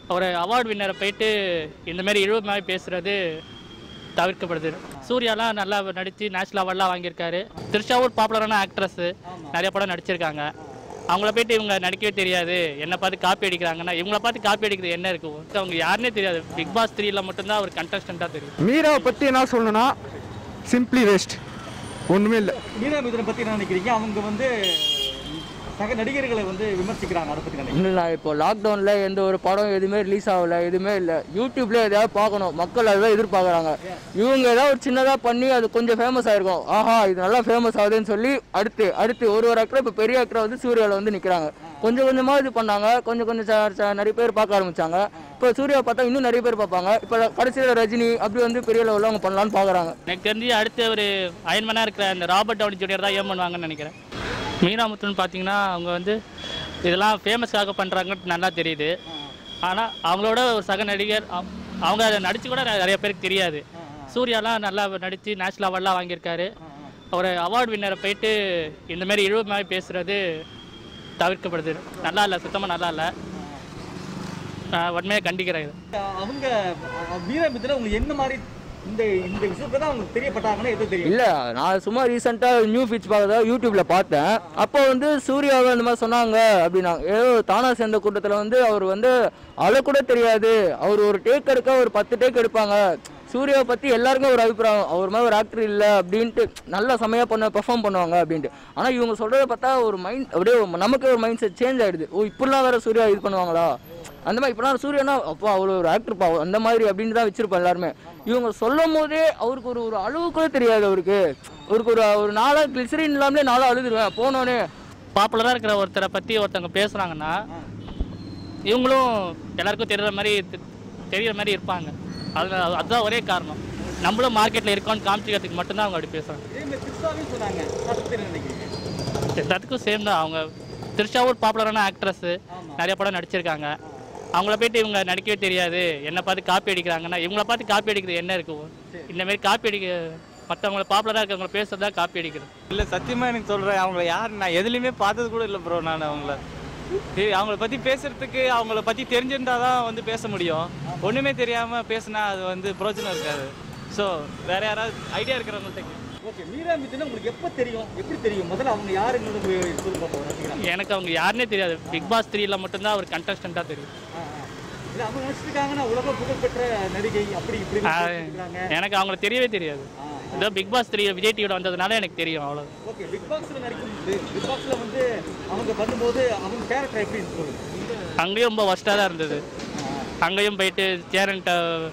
ஒரு அவார்டு வின்னரை போயிட்டு இந்த மாதிரி இழிவு மாதிரி பேசுறது தவிர்க்கப்படுது சூர்யாலாம் நல்லா நடித்து நேஷனல் அவார்ட்லாம் வாங்கியிருக்காரு திருஷாவூர் பாப்புலரான ஆக்ட்ரஸ் நிறைய படம் நடிச்சிருக்காங்க அவங்கள போயிட்டு இவங்க நடிக்கவே தெரியாது என்னை பார்த்து காப்பி அடிக்கிறாங்கன்னா இவங்கள பார்த்து காப்பி அடிக்கிறது என்ன இருக்கும் அவங்க யாருன்னே தெரியாது பிக் பாஸ் த்ரீல மட்டும்தான் அவர் கண்டஸ்டண்ட்டாக தெரியும் மீராவை பற்றி என்ன சொல்லணும்னா சிம்பிளி வேஸ்ட் ஒன்றுமே இல்லை மீரா மிதுனை பத்தி என்ன நினைக்கிறீங்க அவங்க வந்து சக நடிகர்களை வந்து விமர்சிக்கிறாங்க அதை பத்தி நினைக்கிறீங்க இன்னும் நான் இப்போ லாக்டவுனில் எந்த ஒரு படம் எதுவுமே ரிலீஸ் ஆகல எதுவுமே இல்லை யூடியூப்ல எதாவது பார்க்கணும் மக்கள் அதுதான் எதிர்பார்க்குறாங்க இவங்க ஏதாவது ஒரு சின்னதாக பண்ணி அது கொஞ்சம் ஃபேமஸ் ஆயிருக்கும் ஆஹா இது நல்லா ஃபேமஸ் ஆகுதுன்னு சொல்லி அடுத்து அடுத்து ஒரு ஒரு ஆக்டர் இப்போ பெரிய ஆக்டர் வந்து சூர்யாவில் வந்து நிற்கிறாங்க கொஞ்சம் கொஞ்சமாக இது பண்ணாங்க கொஞ்சம் கொஞ்சம் ச- ச- நிறைய பேர் பார்க்க ஆரம்பிச்சாங்க இப்போ சூர்யா பார்த்தா இன்னும் நிறைய பேர் பார்ப்பாங்க இப்போ கடைசியில் ரஜினி அப்படி வந்து பெரிய லெவலில் அவங்க பண்ணலான்னு பார்க்குறாங்க எனக்கு தெரிஞ்சு அடுத்து ஒரு அயன்மேனாக இருக்கிற அந்த ராபர்ட் டவுனி ஜூனியர் தான் ஏன் பண்ணுவாங்கன்னு நினைக்கிறேன் மீனாமுத்துன்னு பார்த்தீங்கன்னா அவங்க வந்து இதெல்லாம் ஃபேமஸ்க்காக பண்ணுறாங்கன்னு நல்லா தெரியுது ஆனால் அவங்களோட ஒரு சக நடிகர் அவ- அவங்க அதை நடிச்சு கூட நிறைய பேருக்கு தெரியாது சூர்யாலாம் நல்லா நடித்து நேஷனல் அவார்ட்லாம் வாங்கியிருக்காரு ஒரு அவார்டு வின்னரை போயிட்டு இந்த மாதிரி இழிவு மாதிரி பேசுறது தவிர்க்கப்படுது நல்லா இல்லை சுத்தமாக நல்லா இல்லை நான் உண்மையாக கண்டிக்கிறேன் இது அவங்க அஹ், மீரா மிதுனை உங்களுக்கு என்ன மாதிரி இந்த இந்த விஷயத்தை தான் அவங்களுக்கு தெரியப்பட்டாங்கன்னா எது தெரியும் இல்லை நான் சும்மா ரீசெண்டாக நியூ ஃபிச் பார்க்கறதா யூடியூப்பில் பார்த்தேன் அப்போ வந்து சூர்யாவை இந்த மாதிரி சொன்னாங்க அப்படின்னா ஏதோ தானா சேர்ந்த கூட்டத்தில் வந்து அவர் வந்து அழ கூட தெரியாது அவர் ஒரு டேக் எடுக்க ஒரு பத்து டேக் எடுப்பாங்க சூர்யாவை பற்றி எல்லாருக்கும் ஒரு அபிப்பிராயம் அவர் மாதிரி ஒரு ஆக்டர் இல்லை அப்படின்ட்டு நல்லா செமையாக பண்ண பெர்ஃபார்ம் பண்ணுவாங்க அப்படின்ட்டு ஆனால் இவங்க சொல்கிறத பார்த்தா ஒரு மைண்ட் அப்படியே நமக்கே ஒரு மைண்ட் செட் சேஞ்ச் ஆகிடுது ஓ இப்படிலாம் வேறு சூர்யா இது பண்ணுவாங்களா அந்த மாதிரி இப்போலாம் சூர்யானா அப்பா அவர் ஒரு ஆக்டர்ப்பா அந்த மாதிரி அப்படின்னு தான் வச்சிருப்போம் எல்லாருமே இவங்க சொல்லும் போதே அவருக்கு ஒரு ஒரு அளவு கூட தெரியாது அவருக்கு அவருக்கு ஒரு ஒரு நாளாக கிளிசரின் இல்லாமலே நாளாக அழுதுருவேன் போனோடனே பாப்புலராக இருக்கிற ஒருத்தரை பற்றி ஒருத்தவங்க பேசுகிறாங்கன்னா இவங்களும் எல்லாருக்கும் தெரியுற மாதிரி தெ- தெரியுற மாதிரி இருப்பாங்க அதில் அதுதான் ஒரே காரணம் நம்மளும் மார்க்கெட்டில் இருக்கோம்னு காமிச்சிக்கிறதுக்கு மட்டும்தான் அவங்க அப்படி பேசுகிறாங்க இதே மாதிரி திருஷ்டாவையும் சொன்னாங்க அதை பத்தி என்ன நினைக்கிறீங்க எல்லாத்துக்கும் சேம் தான் அவங்க திருஷாவூர் பாப்புலரான ஆக்ட்ரஸ் நிறைய படம் நடிச்சிருக்காங்க அவங்கள போயிட்டு இவங்க நடிக்கவே தெரியாது என்னை பார்த்து காப்பி அடிக்கிறாங்கன்னா இவங்கள பார்த்து காப்பி அடிக்கிறது என்ன இருக்கும் இந்த மாதிரி காப்பி அடிக்க மற்றவங்கள பாப்புலராக இருக்கிறவங்கள பேசுறது தான் காப்பி அடிக்கிறது இல்லை சத்தியமாக எனக்கு சொல்கிறேன் அவங்கள யார் நான் எதுலேயுமே பார்த்தது கூட இல்லை ப்ரோ நான் அவங்கள சரி அவங்கள பற்றி பேசுறதுக்கு அவங்கள பற்றி தெரிஞ்சிருந்தா தான் வந்து பேச முடியும் ஒன்றுமே தெரியாமல் பேசினா அது வந்து பிரோஜனம் இருக்காது ஸோ வேற யாராவது ஐடியா இருக்கிறவங்கள்ட்ட கேளு. ஓகே மீரா மிதுனை உங்களுக்கு எப்போ தெரியும் எப்படி தெரியும் முதல்ல அவங்க யாருன்னு சொல்லி பார்ப்போம் ரசிக்கிறேன் எனக்கு அவங்க யாருன்னே தெரியாது பிக் பாஸ் த்ரீல மட்டும்தான் அவர் கண்டஸ்டண்ட்டாக தெரியும் இல்லை அவங்க நினச்சிருக்காங்கன்னா உலக புகழ்பெற்ற நடிகை அப்படி இப்படி ஆ, இருக்காங்க எனக்கு அவங்கள தெரியவே தெரியாது இதோ பிக் பாஸ் த்ரீ விஜய் டிவியில் வந்ததுனால எனக்கு தெரியும் அவ்வளோ ஓகே பிக் பாக்ஸில் நடிக்கும்போது பிக் பாக்ஸில் வந்து அவங்க பண்ணும்போது அவங்க கேரக்டர் எப்படி சொல்லுங்க அங்கேயும் ரொம்ப ஒஸ்ட்டாக தான் இருந்தது அங்கேயும் போயிட்டு சேரன்ட்ட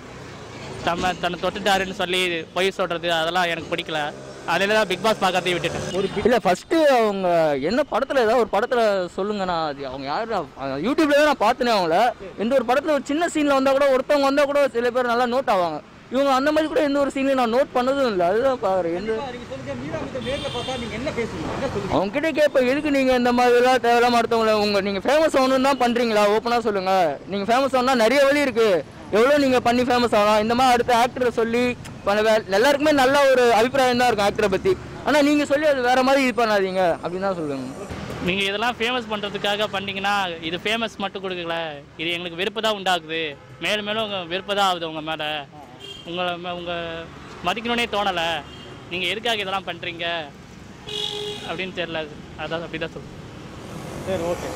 தம்ம தன்னை தொட்டுட்டாருன்னு சொல்லி பொய் சொல்கிறது அதெல்லாம் எனக்கு பிடிக்கல அதில் தான் பிக் பாஸ் பார்க்கறதே விட்டுட்டேன் ஒரு இல்லை ஃபஸ்ட்டு அவங்க என்ன படத்தில் ஏதாவது ஒரு படத்தில் சொல்லுங்கண்ணா அது அவங்க யார் யூடியூப்ல தான் நான் பார்த்தனே அவங்கள எந்த ஒரு படத்தில் ஒரு சின்ன சீனில் வந்தால் கூட ஒருத்தவங்க வந்தால் கூட சில பேர் நல்லா நோட் ஆவாங்க இவங்க அந்த மாதிரி கூட எந்த ஒரு சீன்லையும் நான் நோட் பண்ணதும் இல்லை அதுதான் பாரு எந்த நீங்க சொல்லுங்க மீரா மிதுனை நேர்ல பார்த்தா நீங்க என்ன பேசுவீங்க என்ன சொல்லுங்க அவங்க கிட்டே கேட்பேன் எதுக்கு நீங்கள் இந்த மாதிரிலாம் தேவையில்லாம அடுத்தவங்கள உங்க நீங்கள் ஃபேமஸ் ஆகணும்னு தான் பண்ணுறீங்களா ஓப்பனாக சொல்லுங்கள் நீங்கள் ஃபேமஸ் ஆகணும்னா நிறைய வழி இருக்குது எவ்வளோ நீங்கள் பண்ணி ஃபேமஸ் ஆகலாம் இந்த மாதிரி அடுத்த ஆக்டரை சொல்லி பண்ண வே- எல்லாருக்குமே நல்ல ஒரு அபிப்பிராயம் தான் இருக்கும் ஆக்டரை பற்றி ஆனால் நீங்கள் சொல்லி அது வேற மாதிரி இது பண்ணாதீங்க அப்படின்னு தான் சொல்லுங்க நீங்கள் இதெல்லாம் ஃபேமஸ் பண்ணுறதுக்காக பண்ணீங்கன்னா இது ஃபேமஸ் மட்டும் கொடுக்கல இது எங்களுக்கு வெறுப்பு தான் உண்டாக்குது மேலும் மேலும் உங்கள் வெறுப்பு தான் ஆகுது உங்கள் மேலே உங்களை மே- உங்கள் மதிக்கணுன்னே தோணலை நீங்கள் எதுக்காக இதெல்லாம் பண்ணுறீங்க அப்படின்னு தெரியல அதான் அப்படி தான் சொல்லுவேன் சரி ஓகே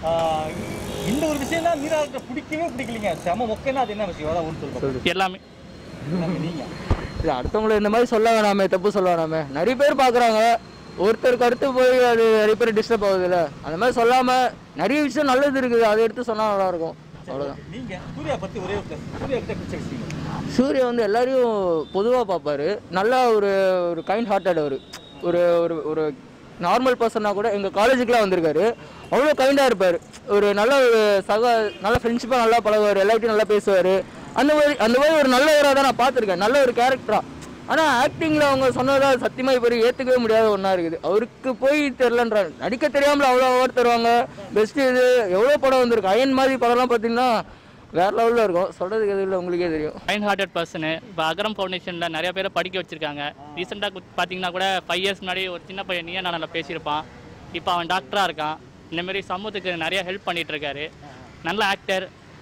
இந்த ஒரு விஷயம் தான் மீரா கிட்ட பிடிக்கவே பிடிக்கலீங்க செம மொக்கைன்னா அது என்ன விஷயம் அதான் ஒன்று சொல்லுங்க எல்லாமே நீங்க இல்லை அடுத்தவங்களை இந்த மாதிரி சொல்ல வேணாமே தப்பு சொல்ல வேணாமே நிறைய பேர் பார்க்குறாங்க ஒருத்தருக்கு அடுத்து போய் அது நிறைய பேர் டிஸ்டர்ப் ஆகுதுல்ல அந்த மாதிரி சொல்லாமல் நிறைய விஷயம் நல்லது இருக்குது அதை எடுத்து சொன்னால் நல்லாயிருக்கும் அவ்வளோதான் நீங்க சூர்யா பத்தி ஒரே ஒரு plus. சூர்யா கிட்ட பிடிச்ச விஷயம் சூர்யா வந்து எல்லாரையும் பொதுவாக பார்ப்பாரு நல்லா ஒரு ஒரு கைண்ட் ஹார்ட்டட் அவர் ஒரு ஒரு ஒரு நார்மல் பர்சனாக கூட எங்கள் காலேஜுக்குலாம் வந்திருக்காரு அவ்வளோ கைண்டாக இருப்பார் ஒரு நல்ல ஒரு சக நல்ல ஃப்ரெண்ட்ஷிப்பாக நல்லா பழகுவார் எல்லார்ட்டையும் நல்லா பேசுவார் அந்த மாதிரி அந்த மாதிரி ஒரு நல்லவராக தான் நான் பார்த்துருக்கேன் நல்ல ஒரு கேரக்டராக ஆனால் ஆக்டிங்கில் அவங்க சொன்னதா சத்தியமாக இப்போ ஏற்றுக்கவே முடியாத ஒன்றா இருக்குது அவருக்கு போய் தெரிலன்றாங்க நடிக்க தெரியாமல் அவ்வளோ அவார்ட் தருவாங்க பெஸ்ட்டு இது எவ்வளோ படம் வந்திருக்கு அயன் மாதிரி படம்லாம் பார்த்தீங்கன்னா வேற லெவலில் இருக்கும் சொல்கிறதுக்கு எதுவும் இல்லை உங்களுக்கே தெரியும் கைண்ட் ஹார்ட்டட் பர்சனு இப்போ அகரம் ஃபவுண்டேஷனில் நிறைய பேரை படிக்க வச்சுருக்காங்க ரீசெண்டாக பார்த்தீங்கன்னா கூட ஃபைவ் இயர்ஸ் முன்னாடி ஒரு சின்ன பையன் நீயா நான் பேசியிருப்பான் இப்போ அவன் டாக்டராக இருக்கான் இந்த மாதிரி சமூகத்துக்கு நிறைய ஹெல்ப் பண்ணிட்டு இருக்காரு நல்ல ஆக்டர்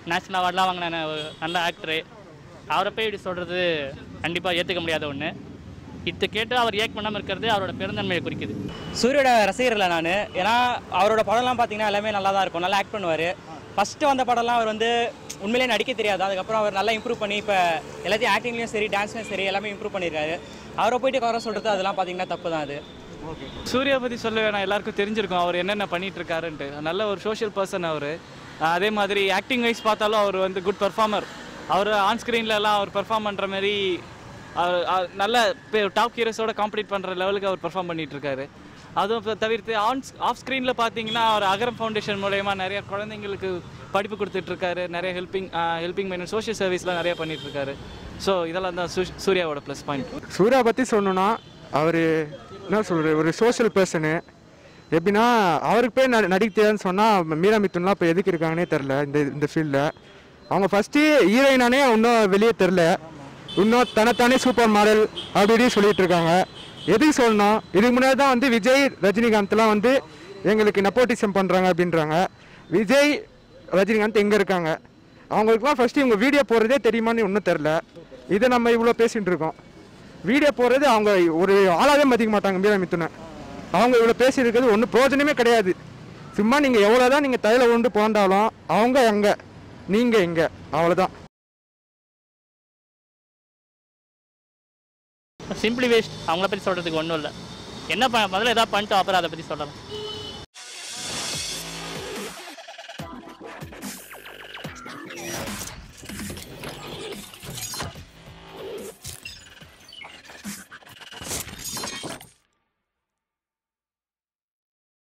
நேஷனல் அவார்ட்லாம் வாங்கின ஒரு நல்ல ஆக்டரு அவரை போய் இப்படி சொல்கிறது கண்டிப்பாக ஏற்றுக்க முடியாத ஒன்று இதை கேட்டு அவர் ஏக் பண்ணாமல் இருக்கிறது அவரோட பெருந்தன்மையை குறிக்குது சூரியோட ரசிகர்ல நான் ஏன்னா அவரோட படம்லாம் பார்த்தீங்கன்னா எல்லாமே நல்லா தான் இருக்கும் நல்லா ஆக்ட் பண்ணுவார் ஃபஸ்ட்டு வந்த படம்லாம் அவர் வந்து உண்மையிலேயே நடிக்க தெரியாது அதுக்கப்புறம் அவர் நல்லா இம்ப்ரூவ் பண்ணி இப்போ எல்லாத்தையும் ஆக்டிங்லேயும் சரி டான்ஸ்லையும் சரி எல்லாமே இம்ப்ரூவ் பண்ணியிருக்காரு அவரை போயிட்டு குறை சொல்கிறது அதெல்லாம் பார்த்தீங்கன்னா தப்பு தான் அது சூர்யா பற்றி சொல்ல வேணாம் எல்லாருக்கும் தெரிஞ்சிருக்கும் அவர் என்னென்ன பண்ணிட்டு இருக்காருன்ட்டு நல்ல ஒரு சோஷியல் பர்சன் அவர் அதே மாதிரி ஆக்டிங் வைஸ் பார்த்தாலும் அவர் வந்து குட் பெர்ஃபார்மர் அவர் ஆன் ஸ்க்ரீன்லலாம் அவர் பெர்ஃபார்ம் பண்ணுற மாதிரி அவர் அவர் நல்ல டாப் ஹீரோஸோட காம்படிட் பண்ணுற லெவலுக்கு அவர் பெர்ஃபார்ம் பண்ணிட்டு இருக்காரு அதுவும் இப்ப தவிர்த்து ஆன் ஆஃப் ஸ்க்ரீனில் பார்த்தீங்கன்னா அவர் அகரம் ஃபவுண்டேஷன் மூலயமா நிறைய குழந்தைங்களுக்கு படிப்பு கொடுத்துட்டு இருக்காரு நிறைய ஹெல்பிங் ஹெல்பிங் மைண்ட் சோஷியல் சர்வீஸ்லாம் நிறைய பண்ணிட்டு இருக்காரு ஸோ இதெல்லாம் தான் சூ- சூர்யாவோட ப்ளஸ் பாயிண்ட் சூர்யா பற்றி சொல்லணும்னா அவர் என்ன சொல்கிறது ஒரு சோஷியல் பர்சனு எப்படின்னா அவருக்கு போய் ந- நடிக்க தெரியாதுன்னு சொன்னால் மீரா மித்துன்லாம் இப்போ எதுக்கு இருக்காங்கன்னே தெரில இந்த இந்த ஃபீல்டில் அவங்க ஃபஸ்ட்டு ஹீரோயினானே இன்னும் வெளியே தெரில இன்னும் தனத்தானே சூப்பர் மாடல் அப்படி இப்படி சொல்லிட்டு இருக்காங்க எதுக்கு சொல்லணும் இதுக்கு முன்னாடி தான் வந்து விஜய் ரஜினிகாந்த்லாம் வந்து எங்களுக்கு நெப்போட்டிசம் பண்ணுறாங்க அப்படின்றாங்க விஜய் ரஜினிகாந்த் எங்கே இருக்காங்க அவங்களுக்குலாம் ஃபஸ்ட்டு இவங்க வீடியோ போடுறதே தெரியுமான்னு இன்னும் தெரில இதை நம்ம இவ்வளோ பேசிகிட்டு இருக்கோம் வீடியோ போடுறது அவங்க ஒரு ஆளாவே மதிக்க மாட்டாங்க மீரா மித்துனை அவங்க இவ்வளோ பேசியிருக்கிறது ஒன்றும் பிரயோஜனமே கிடையாது சும்மா நீங்கள் எவ்வளோ தான் நீங்கள் தையில உண்டு போந்தாலும் அவங்க எங்கே நீங்கள் எங்கே அவ்வளோதான் சிம்பிளி வேஸ்ட் அவங்கள பற்றி சொல்கிறதுக்கு ஒன்றும் இல்லை என்ன ப முதல்ல எதாவது பண்ணிட்டோம் அப்புறம் அதை பற்றி சொல்லலாம்